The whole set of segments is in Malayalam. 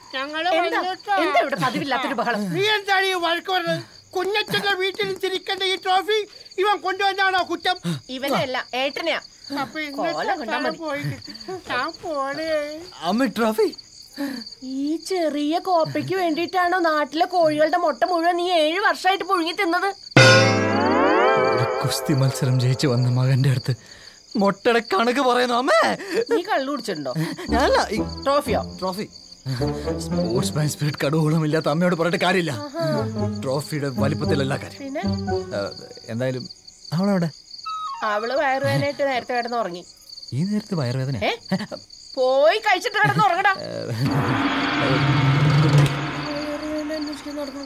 ഞങ്ങള് എന്താ വന്നിട്ടാ. എന്താ ഇവിടെ പതിവില്ലാത്തൊരു ബഹളം നീ എന്താണ് ഈ വഴക്ക് പറഞ്ഞത് കുഞ്ഞച്ചന്റെ വീട്ടിൽ തിരിക്കേണ്ട ഈ ട്രോഫി ഇവൻ കൊണ്ടുവന്നാണോ കുറ്റം ഇവനെയല്ല ഏട്ടനെയാ അപ്പൊ ഇന്നത്തെ കോലം കണ്ടാ സ്ഥലം മതി. പോയി കിട്ടി. ഞാൻ പോണേ അമ്മ ട്രോഫി ഈ ചെറിയ കോപ്പയ്ക്ക് വേണ്ടിയിട്ടാണോ നാട്ടിലെ കോഴികളുടെ മുട്ട മുഴുവൻ നീ ഏഴ് വർഷമായിട്ട് പുഴുങ്ങി തിന്നത് ഒരു കുസ്തി മത്സരം ജയിച്ചു വന്ന മകന്റെ അടുത്ത് മൊട്ടയുടെ കണക്ക് പറയുന്നു അമ്മേ നീ കള്ളു കുടിച്ചിട്ടുണ്ടോ ഞാനല്ല ഈ ട്രോഫിയോ ട്രോഫി സ്പോർട്സ് മാൻ സ്പിരിറ്റ് കടുവോളമില്ലാത്ത അമ്മയോട് പറഞ്ഞിട്ട് കാര്യമില്ല ട്രോഫിയുടെ വലിപ്പത്തിലല്ല കാര്യം പിന്നെ ഏഹ്, എന്തായാലും അവളവിടെ അവള് വയറുവേദനയായിട്ട് നേരത്തെ കിടന്ന് ഉറങ്ങി ഈ നേരത്ത് വയറുവേദന ഏ പോയി കഴിച്ചിട്ട് കിടന്ന് ഉറങ്ങടാ വയറുവേദന അന്വേഷിക്കാൻ നടന്നു.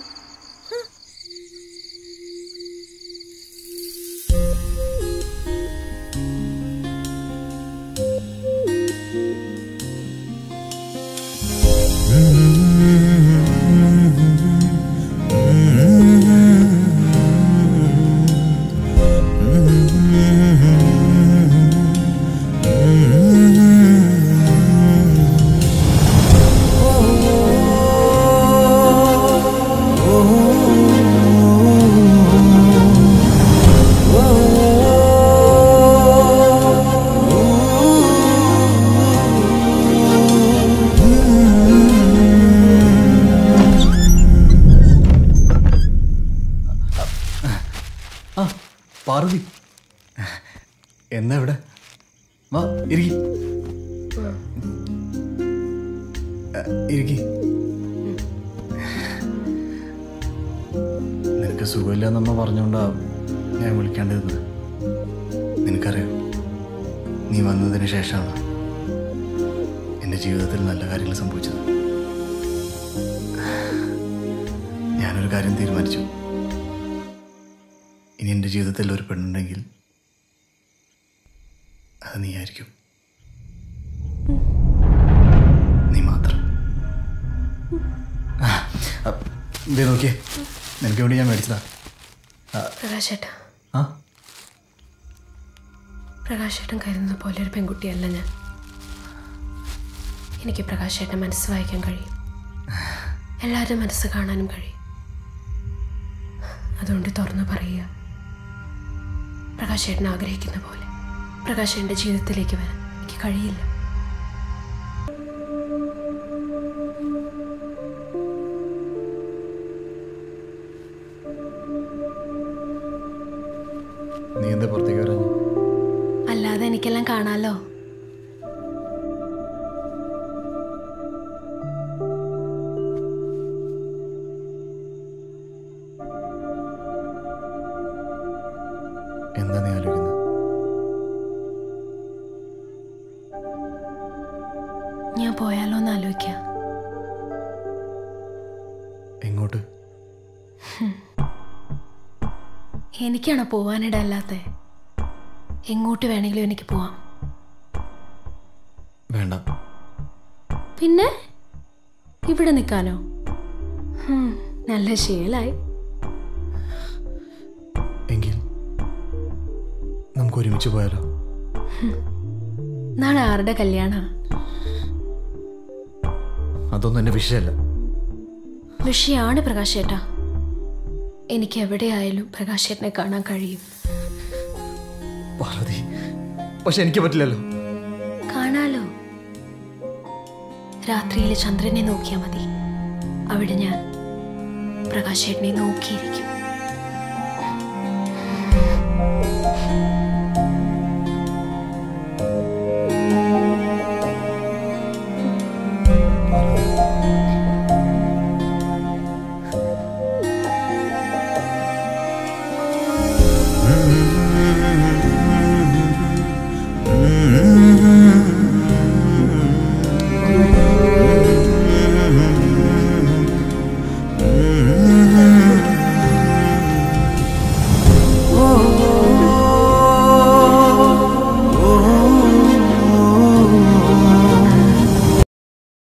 ആ പാർവതി എന്നാ ഇവിടെ വാ ഇരിക്കി ഇരിക്കി നിനക്ക് സുഖമില്ലെന്നമ്മ പറഞ്ഞുകൊണ്ടാ ഞാൻ വിളിക്കേണ്ടത് നിനക്കറിയാം നീ വന്നതിന് ശേഷമാണ് എൻ്റെ ജീവിതത്തിൽ നല്ല കാര്യങ്ങൾ സംഭവിച്ചത് ഞാനൊരു കാര്യം തീരുമാനിച്ചു ഇനി എൻ്റെ ജീവിതത്തിൽ ഒരു പെണ്ണുണ്ടെങ്കിൽ അത് നീയായിരിക്കും നീ മാത്രം ആ, ആ, ദേ നോക്കിയേ നിനക്ക് വേണ്ടി ഞാൻ മേടിച്ചതാ പ്രകാശേട്ടാ ആ പ്രകാശേട്ടൻ കരുതുന്ന പോലെ ഒരു പെൺകുട്ടിയല്ല ഞാൻ എനിക്ക് പ്രകാശേട്ടൻ മനസ്സ് വായിക്കാൻ കഴിയും എല്ലാവരുടെ മനസ്സ് കാണാനും കഴിയും അതുകൊണ്ട് തുറന്നു പറയുക പ്രകാശേട്ടൻ ആഗ്രഹിക്കുന്ന പോലെ പ്രകാശേട്ടൻ്റെ ജീവിതത്തിലേക്ക് വരാൻ എനിക്ക് കഴിയില്ല നീ എന്താ പുറത്തേക്ക് പറഞ്ഞു അല്ലാതെ എനിക്കെല്ലാം കാണാലോ എന്താ നീ ആലോചിക്കുന്നത് ഞാൻ പോയാലോ എന്ന് ആലോചിക്കാം എങ്ങോട്ട് എനിക്കാണോ പോവാനിടല്ലാത്ത എങ്ങോട്ട് വേണമെങ്കിലും എനിക്ക് പോവാം വേണ്ട പിന്നെ ഇവിടെ നിൽക്കാനോ ഹും, നല്ല ശീലായി എങ്കിൽ നമുക്ക് ഒരുമിച്ച് പോയാലോ നാളെ ആരുടെ കല്യാണ അതൊന്നും എൻ്റെ വിഷയമല്ല വിഷയാണ് പ്രകാശേട്ടാ എനിക്ക് എവിടെയായാലും പ്രകാശേട്ടനെ കാണാൻ കഴിയും പാർവതി പക്ഷെ എനിക്ക് പറ്റില്ലല്ലോ കാണാലോ രാത്രിയിലെ ചന്ദ്രനെ നോക്കിയാൽ മതി അവിടെ ഞാൻ പ്രകാശേട്ടനെ നോക്കിയിരിക്കും